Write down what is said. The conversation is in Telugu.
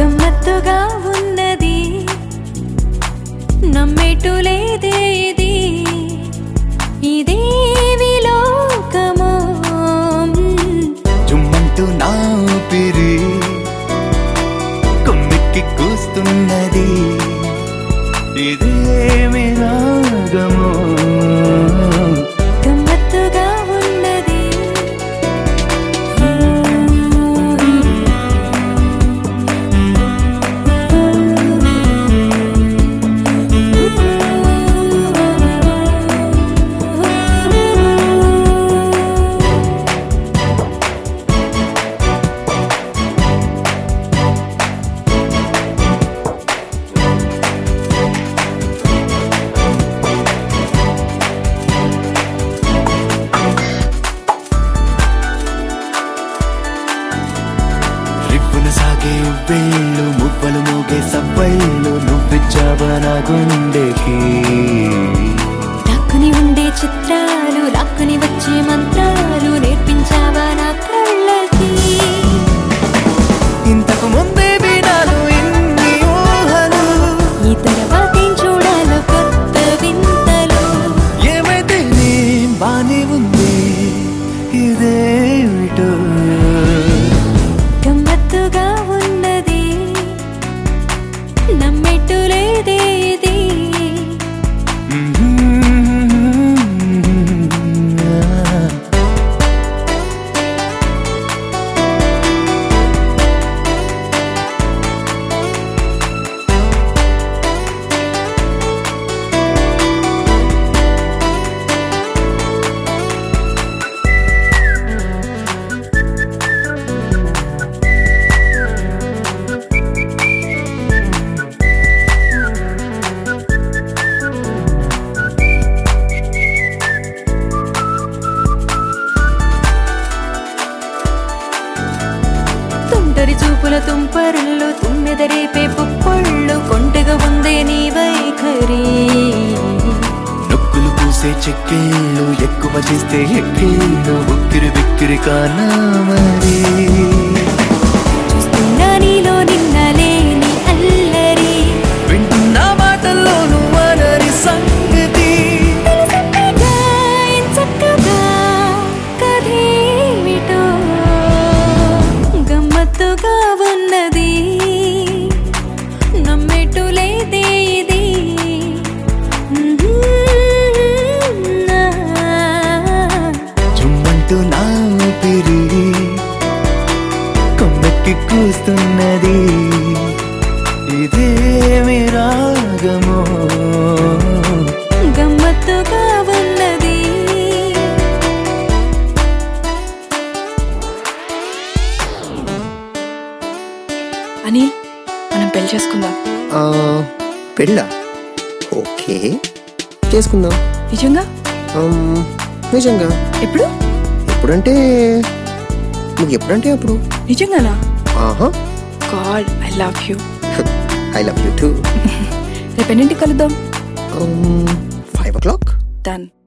గమ్మత్తుగా ఉన్నది నమ్మేటు లేదే ఇది ఇదేవి లోకమో జుమ్మంటూ నా పిరి కొమ్మెక్కి కూస్తున్నది ఇదేమి రాగమో గమ్మత్తుగా ఉన్నది రిప్పున సాగే వేళ్ళు మువ్వలు మోగే సవ్వళ్ళు నువ్విచ్చావా నా గుండెకి లాక్కుని ఉండే చిత్రాలు లాక్కుని వచ్చే మంత్రాలు నేర్పించావా నా కళ్ళకి ఇంతకు ముందే వినాను ఇన్ని ఊహలు ఈ తర్వాతేం చూడాలో కొత్త వింతలు ఏమైతే నీ బానే ఉంది ఇదేమిటో గమ్మత్తుగా ఉన్నది నమ్మేట్టు లేదే ఇది తుంటరి చూపుల తుంపరులు తుమ్మెదరేపే పుప్పళ్ళు కొంటగా ఉందే నీ వైఖరి నొక్కులు పూసే చెక్కిళ్ళు ఎక్కువ చేస్తే ఎక్కిళ్ళు ఉక్కిరి బిక్కిరి కానా మరి చూస్తున్నా నీలో నిన్న లేని అల్లరి వింటున్న మాటల్లోనూ మనరి సంగతి తెలిసెప్పగా ఎంచక్కగా కథేమిటో గమ్మత్తుగా ఉన్నది నమ్మేట్టు లేదే ఇది చుమ్మంటూ నా పిరి కొమ్మెక్కి కూస్తున్నది ఇదేమి రాగమో గమ్మత్తుగా ఉన్నది అనిల్ మనం పెళ్లి చేసుకుందాం ఆ, పెళ్ళా ఓకే చేసుకుందాం నిజంగా ఆమ్, నిజంగా ఎప్పుడు ఎప్పుడంటే నువ్వు ఎప్పుడంటే అప్పుడు నిజంగానా ఆహా god I love you I love you too రేపు ఎన్నింటికి కలుద్దాం ఫైవ్ ఓ క్లాక్ డన్